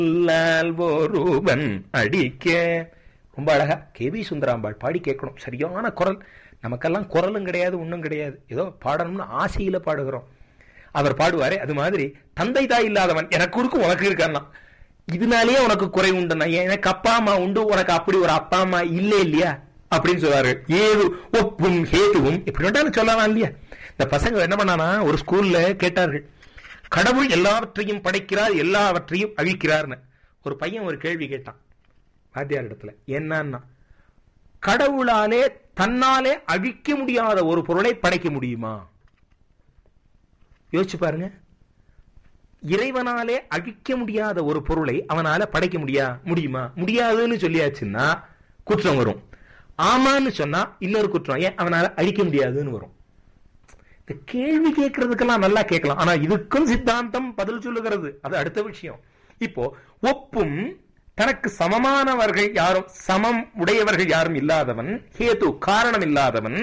சொல்லால் ஒருவன் அடிக்க ரொம்ப அழகா கே வி சுந்தராம்பாள் பாடி கேட்கணும் சரியான குரல் நமக்கெல்லாம் குரலும் கிடையாது ஒன்றும் கிடையாது ஏதோ பாடணும்னு ஆசையில பாடுகிறோம் அவர் பாடுவாரே அது மாதிரி தந்தை தாய் இல்லாதவன் எனக்கு இருக்கு உனக்கு இருக்கான்னா இதனாலேயே உனக்கு குறை உண்டுண்ணா எனக்கு அப்பா அம்மா உண்டு உனக்கு அப்படி ஒரு அப்பா அம்மா இல்லை இல்லையா அப்படின்னு சொல்லுவாரு ஏது ஒப்பும் ஹேதுவும் இப்படி வேண்டாலும் சொல்லலாம் இல்லையா இந்த பசங்க என்ன பண்ணானா ஒரு ஸ்கூல்ல கேட்டார்கள் கடவுள் எல்லாவற்றையும் படைக்கிறார் எல்லாவற்றையும் அழிக்கிறார்னு ஒரு பையன் ஒரு கேள்வி கேட்டான் வாத்தியார் இடத்துல என்னன்னா கடவுளாலே தன்னாலே அழிக்க முடியாத ஒரு பொருளை படைக்க முடியுமா யோசிச்சு பாருங்க இறைவனாலே அழிக்க முடியாத ஒரு பொருளை அவனால படைக்க முடியா முடியுமா முடியாதுன்னு சொல்லியாச்சுன்னா குற்றம் வரும் ஆமான்னு சொன்னா இன்னொரு குற்றம் ஏன் அவனால அழிக்க முடியாதுன்னு வரும் இந்த கேள்வி கேட்கறதுக்கெல்லாம் நல்லா கேட்கலாம் ஆனா இதுக்கும் சித்தாந்தம் பதில் சொல்லுகிறது அது அடுத்த விஷயம் இப்போ ஒப்பும் தனக்கு சமமானவர்கள் யாரும் சமம் உடையவர்கள் யாரும் இல்லாதவன் ஹேது காரணம் இல்லாதவன்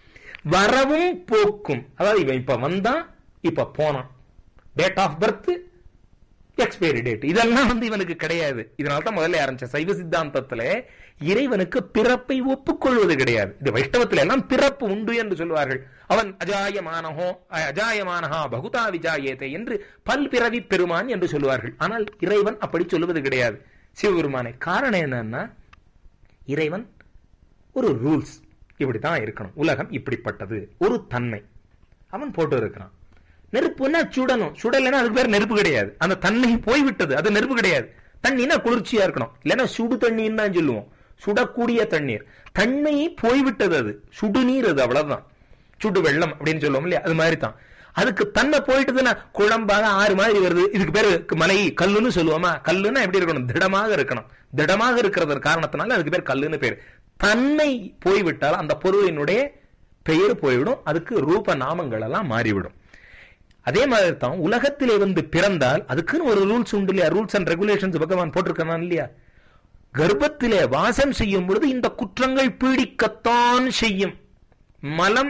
வரவும் போக்கும் அதாவது இவன் இப்ப வந்தான் இப்ப போனான் date of birth expiry date இதெல்லாம் வந்து இவனுக்கு கிடையாது இதனால தான் முதல்ல ஆரம்பிச்ச சைவ சித்தாந்தத்துல இறைவனுக்கு பிறப்பை ஒப்புக்கொள்வது கிடையாது இது வைஷ்ணவத்துல எல்லாம் பிறப்பு உண்டு என்று சொல்வார்கள் அவன் அஜாயமானஹோ அஜாயமானஹா பகுதா விஜாயேதே என்று பல்பிறவி பெருமான் என்று சொல்லுவார்கள் ஆனால் இறைவன் அப்படி சொல்லுவது கிடையாது சிவபெருமானை காரணம் என்னன்னா இறைவன் ஒரு ரூல்ஸ் இப்படித்தான் இருக்கணும் உலகம் இப்படிப்பட்டது ஒரு தன்மை அவன் போட்டு இருக்கிறான் நெருப்புன்னா சுடணும் சுடலைன்னா அதுக்கு பேர் நெருப்பு கிடையாது அந்த தன்மை போய்விட்டது அது நெருப்பு கிடையாது தண்ணினா குளிர்ச்சியா இருக்கணும் இல்லைன்னா சுடு தண்ணின்னு தான் சொல்லுவோம் சுடக்கூடிய தண்ணீர் தன்மை போய்விட்டது அது சுடுநீர் அது அவ்வளவுதான் சுடு வெள்ளம் அப்படின்னு சொல்லுவோம் இல்லையா அது மாதிரி தான் அதுக்கு தன்னை போயிட்டதுன்னா குழம்பாக ஆறு மாதிரி வருது இதுக்கு பேரு மலை கல்லுன்னு சொல்லுவோமா கல்லுன்னா எப்படி இருக்கணும் திடமாக இருக்கணும் திடமாக இருக்கிறது காரணத்தினால அதுக்கு பேர் கல்லுன்னு பேர் தன்னை போய்விட்டால் அந்த பொருளினுடைய பெயர் போய்விடும் அதுக்கு ரூப நாமங்கள் எல்லாம் மாறிவிடும் அதே மாதிரி தான் உலகத்திலே வந்து பிறந்தால் அதுக்குன்னு ஒரு ரூல்ஸ் உண்டு இல்லையா ரூல்ஸ் அண்ட் ரெகுலேஷன்ஸ் பகவான் போட்டிருக்கான் இல்லையா கர்ப்பத்திலே வாசம் செய்யும் பொழுது இந்த குற்றங்கள் பீடிக்கத்தான் செய்யும் மலம்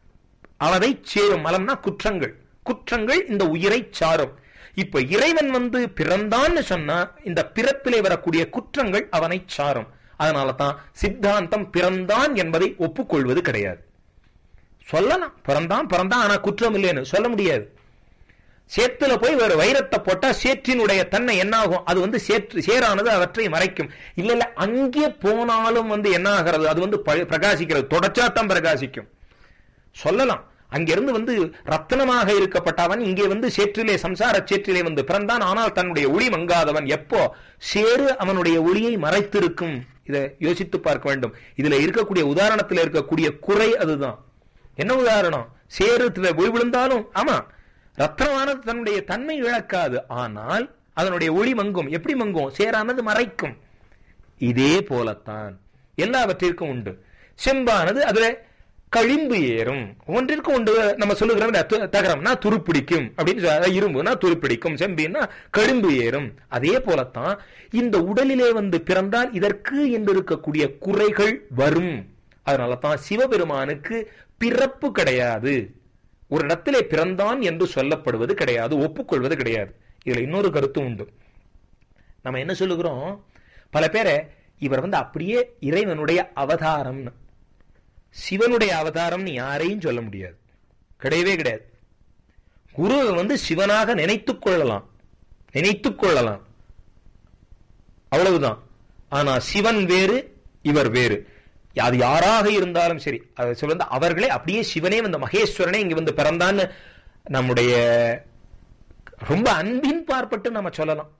அவதை சேரும் மலம்னா குற்றங்கள் குற்றங்கள் இந்த உயிரை சாரும் இப்ப இறைவன் வந்து பிறந்தான்னு சொன்னா இந்த பிறப்பிலே வரக்கூடிய குற்றங்கள் அவனை சாரும் அதனால தான் சித்தாந்தம் பிறந்தான் என்பதை ஒப்புக்கொள்வது கிடையாது சொல்லலாம் பிறந்தான் பிறந்தான் ஆனா குற்றம் இல்லைன்னு சொல்ல முடியாது சேத்துல போய் ஒரு வைரத்தை போட்டா சேற்றினுடைய தன்மை என்ன ஆகும் அது வந்து சேற்று சேரானது அவற்றை மறைக்கும் இல்ல இல்ல அங்கே போனாலும் வந்து என்ன ஆகிறது அது வந்து பிரகாசிக்கிறது தொடச்சாத்தான் பிரகாசிக்கும் சொல்லலாம் அங்கிருந்து வந்து ரத்தனமாக இருக்கப்பட்டவன் இங்கே வந்து சேற்றிலே சம்சார சேற்றிலே வந்து பிறந்தான் ஆனால் தன்னுடைய ஒளி மங்காதவன் எப்போ சேரு அவனுடைய ஒளியை மறைத்திருக்கும் இதை யோசித்து பார்க்க வேண்டும் இதுல இருக்கக்கூடிய உதாரணத்தில் இருக்கக்கூடிய குறை அதுதான் என்ன உதாரணம் சேரு ஒளி விழுந்தாலும் ஆமா ரத்னமானது தன்னுடைய தன்மை இழக்காது ஆனால் அதனுடைய ஒளி மங்கும் எப்படி மங்கும் சேரானது மறைக்கும் இதே போலத்தான் எல்லாவற்றிற்கும் உண்டு செம்பானது அதுல கழிம்பு ஏறும் ஒன்றிற்கும் உண்டு நம்ம சொல்லுகிறோம் தகரம்னா துருப்பிடிக்கும் அப்படின்னு இரும்புனா துருப்பிடிக்கும் செம்பின்னா கழிம்பு ஏறும் அதே போலத்தான் இந்த உடலிலே வந்து பிறந்தால் இதற்கு என்று இருக்கக்கூடிய குறைகள் வரும் அதனால தான் சிவபெருமானுக்கு பிறப்பு கிடையாது ஒரு இடத்திலே பிறந்தான் என்று சொல்லப்படுவது கிடையாது ஒப்புக்கொள்வது கிடையாது இதுல இன்னொரு கருத்து உண்டு நம்ம என்ன சொல்லுகிறோம் பல பேரை இவர் வந்து அப்படியே இறைவனுடைய அவதாரம்னு சிவனுடைய அவதாரம்னு யாரையும் சொல்ல முடியாது கிடையவே கிடையாது குருவை வந்து சிவனாக நினைத்துக் கொள்ளலாம் நினைத்துக் கொள்ளலாம் அவ்வளவுதான் ஆனா சிவன் வேறு இவர் வேறு அது யாராக இருந்தாலும் சரி சொல்ல அவர்களே அப்படியே சிவனே வந்து மகேஸ்வரனே இங்க வந்து பிறந்தான்னு நம்முடைய ரொம்ப அன்பின் பார்ப்பட்டு நம்ம சொல்லலாம்